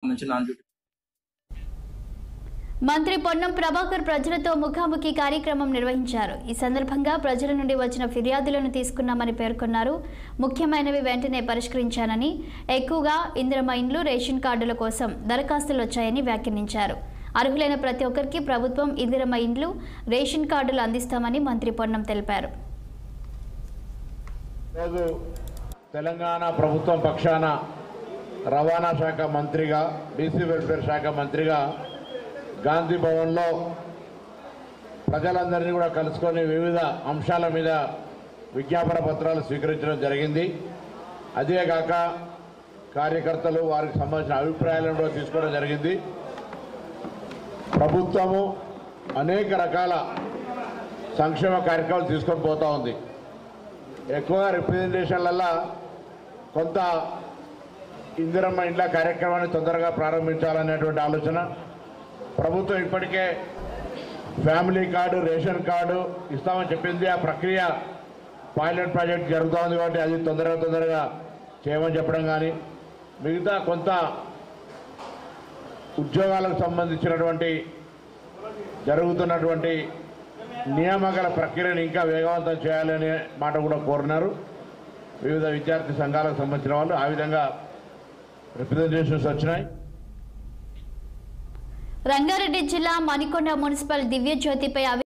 సంబంధించి non duty మంత్రి పొన్నం ప్రభాకర్ ప్రజలతో ముఖాముఖి కార్యక్రమం నిర్వహించారు ఈ సందర్భంగా ప్రజల నుండి వచ్చిన ఫిర్యాదులను తీసుకున్నామని పేర్కొన్నారు ముఖ్యమైనవి వెంటనే పరిష్కరించానని ఎక్కువగా ఇందిరమ ఇండ్లు రేషన్ కార్డుల కోసం దరఖాస్తులు వచ్చాయని వ్యాఖ్యానించారు అర్హులైన ప్రతి ఒక్కరికి ప్రభుత్వం ఇందిరమ ఇండ్లు రేషన్ కార్డులు అందిస్తామని మంత్రి పొన్నం తెలిపారు ఈరోజు తెలంగాణ ప్రభుత్వం పక్షాన రవాణా శాఖ మంత్రిగా బీసీ వెల్ఫేర్ శాఖ మంత్రిగా గాంధీ భవన్లో ప్రజలందరినీ కూడా కలుసుకొని వివిధ అంశాల మీద విజ్ఞాపన పత్రాలు స్వీకరించడం జరిగింది అదేగాక కార్యకర్తలు వారికి సంబంధించిన అభిప్రాయాలను కూడా తీసుకోవడం జరిగింది ప్రభుత్వము అనేక రకాల సంక్షేమ కార్యక్రమాలు తీసుకొని పోతా ఉంది ఎక్కువగా రిప్రజెంటేషన్లల్లో కొంత ఇందిరమ్మ ఇండ్ల కార్యక్రమాన్ని తొందరగా ప్రారంభించాలనేటువంటి ఆలోచన ప్రభుత్వం ఇప్పటికే ఫ్యామిలీ కార్డు రేషన్ కార్డు ఇస్తామని చెప్పింది ఆ ప్రక్రియ పైలట్ ప్రాజెక్ట్ జరుగుతూ ఉంది కాబట్టి అది తొందరగా తొందరగా చేయమని చెప్పడం కానీ మిగతా కొంత ఉద్యోగాలకు సంబంధించినటువంటి జరుగుతున్నటువంటి నియామకాల ప్రక్రియను ఇంకా వేగవంతం చేయాలనే మాట కూడా కోరినారు వివిధ విద్యార్థి సంఘాలకు సంబంధించిన వాళ్ళు ఆ విధంగా రిప్రజెంటేషన్స్ వచ్చినాయి రంగారెడ్డి జిల్లా మణికొండ మున్సిపల్ దివ్య జ్యోతిపై